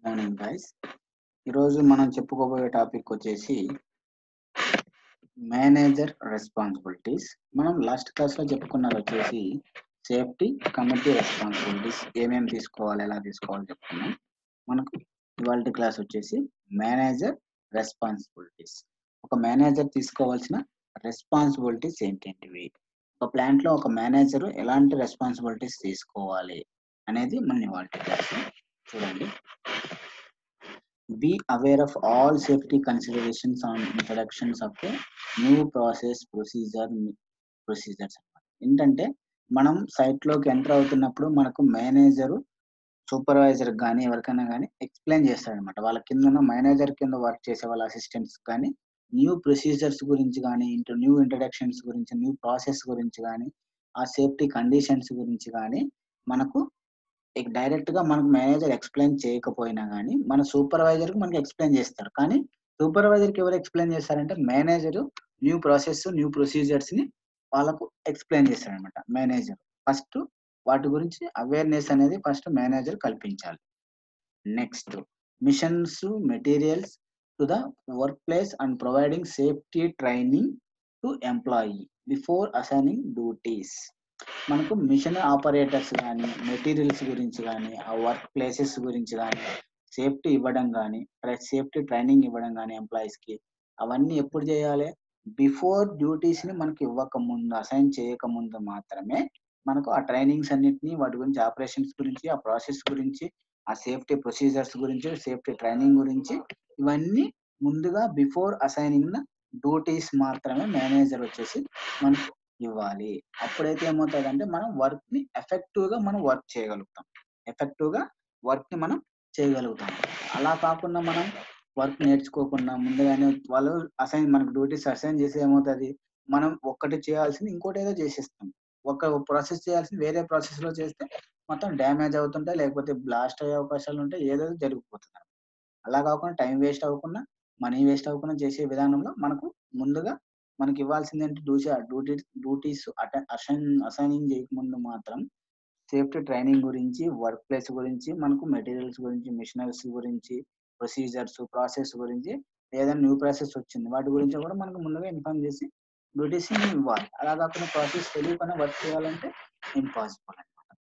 morning guys ఈరోజు మనం చెప్పుకోబోయే టాపిక్ వచ్చేసి మేనేజర్ రెస్పాన్సిబిలిటీస్ మనం లాస్ట్ క్లాస్లో చెప్పుకున్నది వచ్చేసి సేఫ్టీ కమిటీ రెస్పాన్సిబిలిటీస్ ఏమేమి తీసుకోవాలి ఎలా తీసుకోవాలి చెప్పుకున్నాం మనకు ఇవాళ క్లాస్ వచ్చేసి మేనేజర్ రెస్పాన్సిబిలిటీస్ ఒక మేనేజర్ తీసుకోవాల్సిన రెస్పాన్సిబిలిటీస్ ఏంటేంటివి ఒక ప్లాంట్లో ఒక మేనేజర్ ఎలాంటి రెస్పాన్సిబిలిటీస్ తీసుకోవాలి అనేది మన ఇవాళ క్లాస్ చూడండి be aware of all safety considerations on introductions of a new process procedure procedures ఏంటంటే మనం సైట్ లోకి ఎంటర్ అవుతున్నప్పుడు మనకు మేనేజర్ సూపర్వైజర్ కానీ ఎవరికైనా కానీ ఎక్స్ప్లెయిన్ చేస్తారనమాట వాళ్ళ కింద ఉన్న మేనేజర్ కింద వర్క్ చేసే వాళ్ళ అసిస్టెంట్స్ కానీ న్యూ ప్రొసీజర్స్ గురించి కానీ ఇంటూ న్యూ ఇంట్రడక్షన్స్ గురించి న్యూ ప్రాసెస్ గురించి కానీ ఆ సేఫ్టీ కండిషన్స్ గురించి కానీ మనకు డైరెక్ట్ గా మనకు మేనేజర్ ఎక్స్ప్లెయిన్ చేయకపోయినా కానీ మన సూపర్వైజర్ కి మనకి ఎక్స్ప్లెయిన్ చేస్తారు కానీ సూపర్వైజర్ కి ఎవరు ఎక్స్ప్లెయిన్ చేస్తారంటే manager new process new procedures ని వాళ్ళకు ఎక్స్ప్లెయిన్ చేస్తాడు అనమాట మేనేజర్ ఫస్ట్ వాటి గురించి అవేర్నెస్ అనేది ఫస్ట్ మేనేజర్ కల్పించాలి next machines materials to the workplace and providing safety training to employee before assigning duties మనకు మిషన్ ఆపరేటర్స్ కానీ మెటీరియల్స్ గురించి కానీ ఆ వర్క్ ప్లేసెస్ గురించి కానీ సేఫ్టీ ఇవ్వడం కానీ సేఫ్టీ ట్రైనింగ్ ఇవ్వడం కానీ ఎంప్లాయీస్ కి అవన్నీ ఎప్పుడు చేయాలి బిఫోర్ డ్యూటీస్ ని మనకి ఇవ్వక ముందు అసైన్ చేయక ముందు మాత్రమే మనకు ఆ ట్రైనింగ్స్ అన్నిటిని వాటి గురించి ఆపరేషన్స్ గురించి ఆ ప్రాసెస్ గురించి ఆ సేఫ్టీ ప్రొసీజర్స్ గురించి సేఫ్టీ ట్రైనింగ్ గురించి ఇవన్నీ ముందుగా బిఫోర్ అసైనింగ్ డ్యూటీస్ మాత్రమే మేనేజర్ వచ్చేసి మనకు ఇవ్వాలి అప్పుడైతే ఏమవుతుందంటే మనం వర్క్ ని ఎఫెక్టివ్ గా మనం వర్క్ చేయగలుగుతాం ఎఫెక్టివ్ గా వర్క్ ని మనం చేయగలుగుతాం అలా కాకుండా మనం వర్క్ నేర్చుకోకుండా ముందుగానే వాళ్ళు అసైన్ మనకు డ్యూటీస్ అసైన్ చేసి ఏమవుతుంది మనం ఒక్కటి చేయాల్సింది ఇంకోటి ఏదో చేసేస్తాం ఒక ప్రాసెస్ చేయాల్సింది వేరే ప్రాసెస్ లో చేస్తే మొత్తం డ్యామేజ్ అవుతుంటాయి లేకపోతే బ్లాస్ట్ అయ్యే అవకాశాలు ఉంటాయి ఏదో జరిగిపోతుంది అలా కాకుండా టైం వేస్ట్ అవ్వకుండా మనీ వేస్ట్ అవ్వకుండా చేసే విధానంలో మనకు ముందుగా మనకి ఇవ్వాల్సింది ఏంటి duty duty duties assign assigning చేయకముందు మాత్రం సేఫ్టీ ట్రైనింగ్ గురించి వర్క్ ప్లేస్ గురించి మనకు మెటీరియల్స్ గురించి మిషనరీస్ గురించి ప్రొసీజర్స్ ప్రాసెస్ గురించి ఏదైనా న్యూ ప్రాసెస్ వచ్చింది వాటి గురించి కూడా మనకు ముందుగా ఇన్ఫార్మ్ చేసి డ్యూటీస్ ఇవ్వాలి అలా కాకుండా ప్రాసెస్ తెలియకుండా వర్క్ చేయాలంటే ఇంపాసిబుల్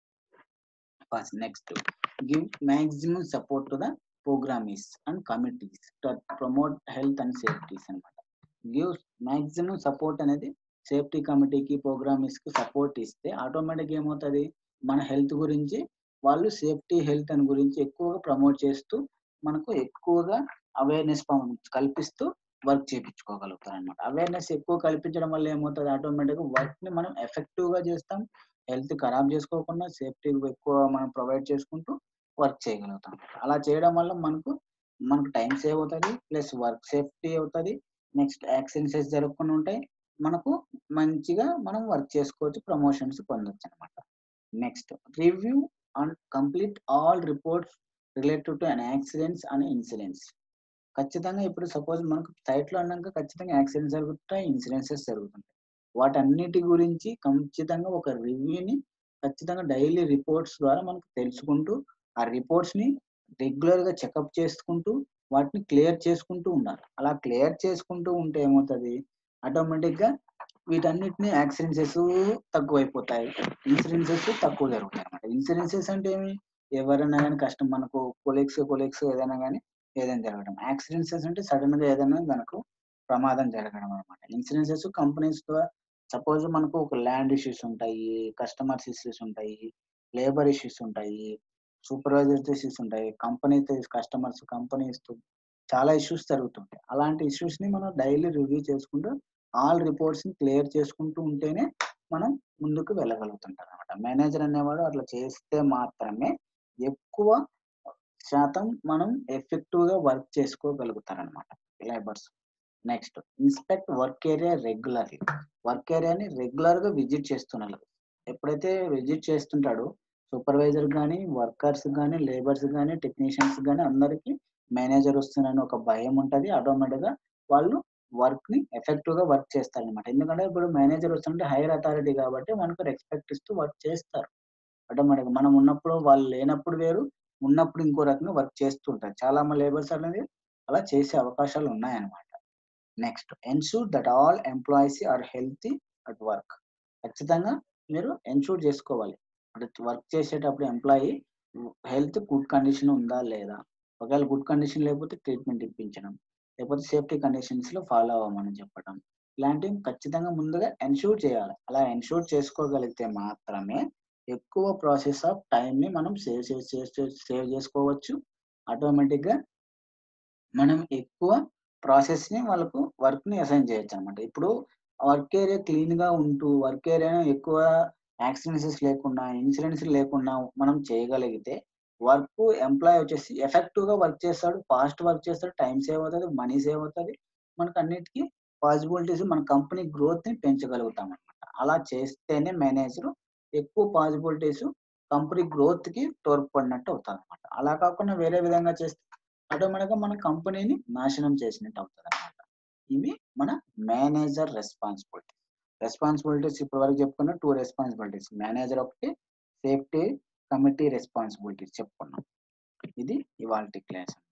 అనమాట next give maximum support to the programmes and committees to promote health and safeties అనమాట గివ్ మాక్సిమం సపోర్ట్ అనేది సేఫ్టీ కమిటీకి ప్రోగ్రామ్స్ కి సపోర్ట్ ఇస్తే ఆటోమేటిక్ ఏమవుతుంది మన హెల్త్ గురించి వాళ్ళు సేఫ్టీ హెల్త్ అని గురించి ఎక్కువగా ప్రమోట్ చేస్తూ మనకు ఎక్కువగా అవేర్నెస్ కల్పిస్తూ వర్క్ చేయించుకోగలుగుతారు అనమాట అవేర్నెస్ ఎక్కువ కల్పించడం వల్ల ఏమవుతుంది ఆటోమేటిక్ వర్క్ ని మనం ఎఫెక్టివ్ గా చేస్తాం హెల్త్ ఖరాబ్ చేసుకోకుండా సేఫ్టీ ఎక్కువ మనం ప్రొవైడ్ చేసుకుంటూ వర్క్ చేయగలుగుతాం అలా చేయడం వల్ల మనకు మనకు టైం సేవ్ అవుతుంది ప్లస్ వర్క్ సేఫ్టీ అవుతుంది నెక్స్ట్ యాక్సిడెంట్స్ జరగకుండా ఉంటాయి మనకు మంచిగా మనం వర్క్ చేసుకోవచ్చు ప్రమోషన్స్ పొందొచ్చు అనమాట next review and complete all reports related to an accidents and incidents ఖచ్చితంగా ఇప్పుడు సపోజ్ మనకు సైట్ లో అన్నాక ఖచ్చితంగా యాక్సిడెంట్స్ జరుగుతాయి ఇన్సిడెన్సెస్ జరుగుతుంటాయి వాటన్నిటి గురించి ఖచ్చితంగా ఒక రివ్యూని ఖచ్చితంగా డైలీ రిపోర్ట్స్ ద్వారా మనకు తెలుసుకుంటూ ఆ రిపోర్ట్స్ ని రెగ్యులర్ గా చెకప్ చేసుకుంటూ వాటిని క్లియర్ చేసుకుంటూ ఉండాలి అలా క్లియర్ చేసుకుంటూ ఉంటే ఏమవుతుంది ఆటోమేటిక్ గా వీటన్నిటిని యాక్సిడెన్సెస్ తక్కువైపోతాయి ఇన్సూరెన్సెస్ తక్కువ జరుగుతాయి అనమాట ఇన్సూరెన్సెస్ అంటే ఏమి ఎవరైనా కానీ కష్టం మనకు కొలీగ్స్ కొలీగ్స్ ఏదైనా కానీ ఏదైనా జరగడం యాక్సిడెన్సెస్ అంటే సడన్ గా ఏదైనా మనకు ప్రమాదం జరగడం అనమాట ఇన్సూరెన్సెస్ కంపెనీస్ సపోజ్ మనకు ఒక ల్యాండ్ ఇష్యూస్ ఉంటాయి కస్టమర్స్ ఇష్యూస్ ఉంటాయి లేబర్ ఇష్యూస్ ఉంటాయి సూపర్వైజర్ ఇష్యూస్ ఉంటాయి కంపెనీతో కస్టమర్స్ కంపెనీస్ చాలా ఇష్యూస్ జరుగుతుంటాయి అలాంటి ఇష్యూస్ ని మనం డైలీ రివ్యూ చేసుకుంటూ ఆల్ రిపోర్ట్స్ ని క్లియర్ చేసుకుంటూ ఉంటేనే మనం ముందుకు వెళ్ళగలుగుతుంటాం అనమాట మేనేజర్ అనేవాడు అట్లా చేస్తే మాత్రమే ఎక్కువ శాతం మనం ఎఫెక్టివ్ గా వర్క్ చేసుకోగలుగుతారనమాట labours next inspect work area regularly work ఏరియాని రెగ్యులర్ గా విజిట్ చేస్తున్నారు ఎప్పుడైతే విజిట్ చేస్తుంటాడో సూపర్వైజర్ కానీ వర్కర్స్ కానీ లేబర్స్ కానీ టెక్నీషియన్స్ కానీ అందరికి మేనేజర్ వస్తున్నారని ఒక భయం ఉంటుంది ఆటోమేటిక్ గా వాళ్ళు వర్క్ ని ఎఫెక్టివ్ గా వర్క్ చేస్తారు అనమాట ఎందుకంటే ఇప్పుడు మేనేజర్ వస్తుంటే హైయర్ అథారిటీ కాబట్టి మనకు రెస్పెక్ట్ ఇస్తూ వర్క్ చేస్తారు ఆటోమేటిక్ మనం ఉన్నప్పుడు వాళ్ళు లేనప్పుడు వేరు ఉన్నప్పుడు ఇంకో రకంగా వర్క్ చేస్తుంటారు చాలా మంది లేబర్స్ అనేది అలా చేసే అవకాశాలు ఉన్నాయన్నమాట next ensure that all employees are healthy at work ఖచ్చితంగా మీరు ఎన్షూర్ చేసుకోవాలి అంటే వర్క్ చేసేటప్పుడు ఎంప్లాయీ హెల్త్ గుడ్ కండిషన్ ఉందా లేదా ఒకవేళ గుడ్ కండిషన్ లేకపోతే ట్రీట్మెంట్ ఇప్పించడం లేకపోతే సేఫ్టీ కండిషన్స్ లో ఫాలో అవ్వమని చెప్పడం ఇలాంటివి ఖచ్చితంగా ముందుగా ఎన్షూర్ చేయాలి అలా ఎన్షూర్ చేసుకోగలిగితే మాత్రమే ఎక్కువ ప్రాసెస్ ఆఫ్ టైం ని మనం సేవ్ సేవ్ సేవ్ చేసుకోవచ్చు ఆటోమేటిక్ గా మనం ఎక్కువ ప్రాసెస్ ని వాళ్ళకు వర్క్ ని అసైన్ చేయొచ్చు అనమాట ఇప్పుడు వర్క్ ఏరియా క్లీన్ గా ఉంటూ వర్క్ ఏరియా ఎక్కువ యాక్సిడెంట్స్ లేకుండా ఇన్సిడెంట్స్ లేకుండా మనం చేయగలిగితే వర్క్ ఎంప్లాయ్ వచ్చేసి ఎఫెక్టివ్ గా వర్క్ చేస్తాడు ఫాస్ట్ వర్క్ చేస్తాడు టైం సేవ్ అవుతుంది మనీ సేవ్ అవుతుంది మనకు అన్నిటికీ పాసిబిలిటీస్ మన కంపెనీ గ్రోత్ ని పెంచగలుగుతాం అనమాట అలా చేస్తేనే మేనేజర్ ఎక్కువ పాసిబిలిటీస్ కంపెనీ గ్రోత్ కి తోడ్పడినట్టు అవుతుంది అనమాట అలా కాకుండా వేరే విధంగా చేస్తే ఆటోమేటిక్ గా మన కంపెనీని నాశనం చేసినట్టు అవుతుంది అనమాట ఇవి మన మేనేజర్ రెస్పాన్సిబిలిటీ రెస్పాన్సిబిలిటీస్ ఇప్పటి వరకు చెప్పుకున్న టూ రెస్పాన్సిబిలిటీస్ మేనేజర్ ఒకటి సేఫ్టీ కమిటీ రెస్పాన్సిబిలిటీస్ చెప్పుకున్నాం ఇది ఇవాళ క్లాస్